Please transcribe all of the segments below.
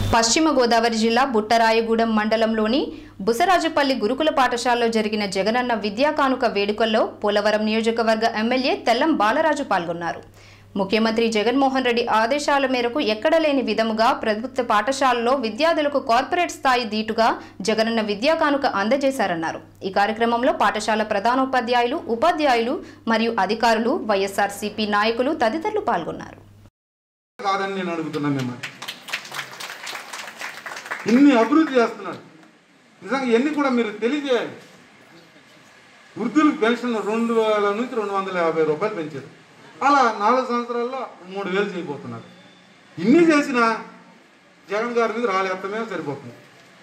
పశ్చిమ గోదావరి జిల్లా బుట్టరాయగూడెం మండలంలోని బుసరాజుపల్లి గురుకుల పాఠశాలలో జరిగిన జగనన్న విద్యా కానుక వేడుకల్లో పోలవరం నియోజకవర్గ ఎమ్మెల్యే తెల్లం బాలరాజు పాల్గొన్నారు ముఖ్యమంత్రి జగన్మోహన్ రెడ్డి ఆదేశాల మేరకు ఎక్కడ లేని విధముగా ప్రభుత్వ పాఠశాలలో విద్యార్థులకు కార్పొరేట్ స్థాయి దీటుగా జగనన్న విద్యా కానుక అందజేశారన్నారు ఈ కార్యక్రమంలో పాఠశాల ప్రధానోపాధ్యాయులు ఉపాధ్యాయులు మరియు అధికారులు వైఎస్ఆర్సీపీ నాయకులు తదితరులు పాల్గొన్నారు కాదని నేను అడుగుతున్నాను మిమ్మల్ని ఇన్ని అభివృద్ధి చేస్తున్నాడు నిజంగా ఇవన్నీ కూడా మీరు తెలియజేయాలి వృద్ధులకు పెన్షన్ రెండు వేల నుంచి రెండు వందల యాభై రూపాయలు పెంచారు అలా నాలుగు సంవత్సరాల్లో మూడు వేలు చేయబోతున్నారు ఇన్ని చేసినా జగన్ గారి మీద రాలేత్తమే సరిపోతుంది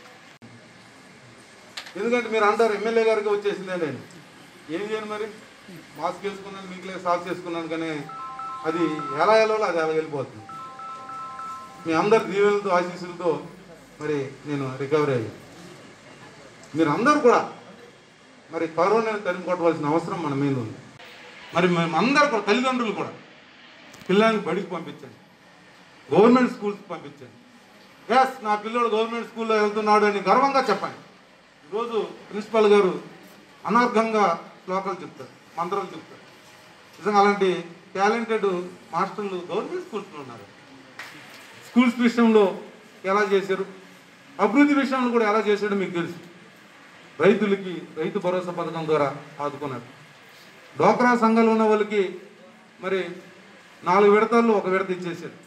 ఎందుకంటే మీరు అంటారు ఎమ్మెల్యే గారికి వచ్చేసిందే నేను ఏం చేయను మరి మాస్క్ వేసుకున్నాను మీకు సాక్స్ వేసుకున్నాను కానీ అది ఎలా ఎలా అది అలా వెళ్ళిపోతుంది మీ అందరి దీవెనలతో ఆశీస్సులతో మరి నేను రికవరీ అయ్యాను మీరు అందరూ కూడా మరి కరోనాని తరిమి కొట్టవలసిన అవసరం మన మీద ఉంది మరి మేము అందరూ కూడా తల్లిదండ్రులు కూడా పిల్లల్ని బడికి పంపించండి గవర్నమెంట్ స్కూల్స్కి పంపించండి ఎస్ నా పిల్లడు గవర్నమెంట్ స్కూల్లో వెళ్తున్నాడు అని గర్వంగా చెప్పండి ఈరోజు ప్రిన్సిపల్ గారు అనర్ఘంగా శ్లోకాలు చెప్తారు మంత్రాలు చెప్తారు నిజంగా అలాంటి టాలెంటెడ్ మాస్టర్లు గవర్నమెంట్ స్కూల్స్లో ఉన్నారు స్కూల్స్ విషయంలో ఎలా చేశారు అభివృద్ధి విషయంలో కూడా ఎలా చేశాడో మీకు తెలుసు రైతులకి రైతు భరోసా పథకం ద్వారా ఆదుకున్నారు డోక్రా సంఘాలు ఉన్న వాళ్ళకి మరి నాలుగు విడతల్లో ఒక విడత ఇచ్చేసాడు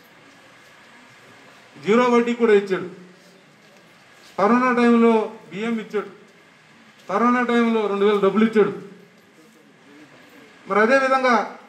జీరో వడ్డీ కూడా ఇచ్చాడు కరోనా టైంలో బియ్యం ఇచ్చాడు కరోనా టైంలో రెండు వేలు డబ్బులు ఇచ్చాడు మరి అదేవిధంగా